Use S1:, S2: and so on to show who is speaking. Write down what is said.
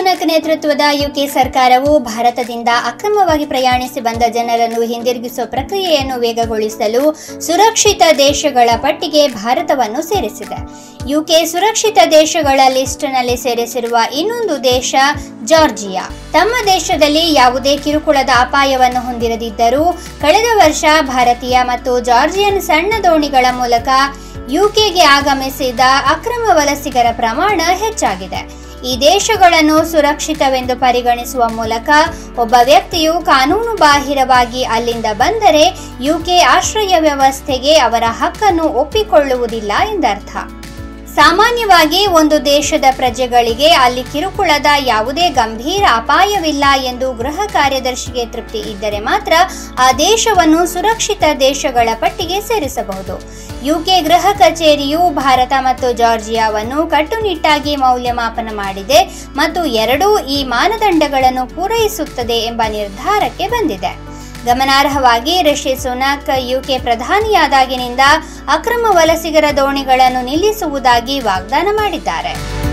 S1: ಸುನಕ್ ನೇತೃತ್ವದ ಯುಕೆ ಸರ್ಕಾರವು ಭಾರತದಿಂದ ಅಕ್ರಮವಾಗಿ ಪ್ರಯಾಣಿಸಿ ಬಂದ ಜನರನ್ನು ಹಿಂದಿರುಗಿಸುವ ಪ್ರಕ್ರಿಯೆಯನ್ನು ವೇಗಗೊಳಿಸಲು ಸುರಕ್ಷಿತ ದೇಶಗಳ ಪಟ್ಟಿಗೆ ಭಾರತವನ್ನು ಸೇರಿಸಿದೆ ಯುಕೆ ಸುರಕ್ಷಿತ ದೇಶಗಳ ಲಿಸ್ಟ್ನಲ್ಲಿ ಸೇರಿಸಿರುವ ಇನ್ನೊಂದು ದೇಶ ಜಾರ್ಜಿಯಾ ತಮ್ಮ ದೇಶದಲ್ಲಿ ಯಾವುದೇ ಕಿರುಕುಳದ ಅಪಾಯವನ್ನು ಹೊಂದಿರದಿದ್ದರೂ ಕಳೆದ ವರ್ಷ ಭಾರತೀಯ ಮತ್ತು ಜಾರ್ಜಿಯನ್ ಸಣ್ಣ ದೋಣಿಗಳ ಮೂಲಕ ಯುಕೆಗೆ ಆಗಮಿಸಿದ ಅಕ್ರಮ ವಲಸಿಗರ ಪ್ರಮಾಣ ಹೆಚ್ಚಾಗಿದೆ ಈ ದೇಶಗಳನ್ನು ಸುರಕ್ಷಿತವೆಂದು ಪರಿಗಣಿಸುವ ಮೂಲಕ ಒಬ್ಬ ವ್ಯಕ್ತಿಯು ಕಾನೂನು ಬಾಹಿರವಾಗಿ ಅಲ್ಲಿಂದ ಬಂದರೆ ಯುಕೆ ಆಶ್ರಯ ವ್ಯವಸ್ಥೆಗೆ ಅವರ ಹಕ್ಕನ್ನು ಒಪ್ಪಿಕೊಳ್ಳುವುದಿಲ್ಲ ಎಂದರ್ಥ ಸಾಮಾನ್ಯವಾಗಿ ಒಂದು ದೇಶದ ಪ್ರಜೆಗಳಿಗೆ ಅಲ್ಲಿ ಕಿರುಕುಳದ ಯಾವುದೇ ಗಂಭೀರ ಅಪಾಯವಿಲ್ಲ ಎಂದು ಗೃಹ ಕಾರ್ಯದರ್ಶಿಗೆ ತೃಪ್ತಿ ಇದ್ದರೆ ಮಾತ್ರ ಆ ದೇಶವನ್ನು ಸುರಕ್ಷಿತ ದೇಶಗಳ ಪಟ್ಟಿಗೆ ಸೇರಿಸಬಹುದು ಯುಕೆ ಗೃಹ ಕಚೇರಿಯು ಭಾರತ ಮತ್ತು ಜಾರ್ಜಿಯಾವನ್ನು ಕಟ್ಟುನಿಟ್ಟಾಗಿ ಮೌಲ್ಯಮಾಪನ ಮಾಡಿದೆ ಮತ್ತು ಎರಡೂ ಈ ಮಾನದಂಡಗಳನ್ನು ಪೂರೈಸುತ್ತದೆ ಎಂಬ ನಿರ್ಧಾರಕ್ಕೆ ಬಂದಿದೆ ಗಮನಾರ್ಹವಾಗಿ ರಿಷಿ ಸುನಕ್ ಯುಕೆ ಪ್ರಧಾನಿಯಾದಾಗಿನಿಂದ ಅಕ್ರಮ ವಲಸಿಗರ ದೋಣಿಗಳನ್ನು ನಿಲ್ಲಿಸುವುದಾಗಿ ವಾಗ್ದಾನ ಮಾಡಿದ್ದಾರೆ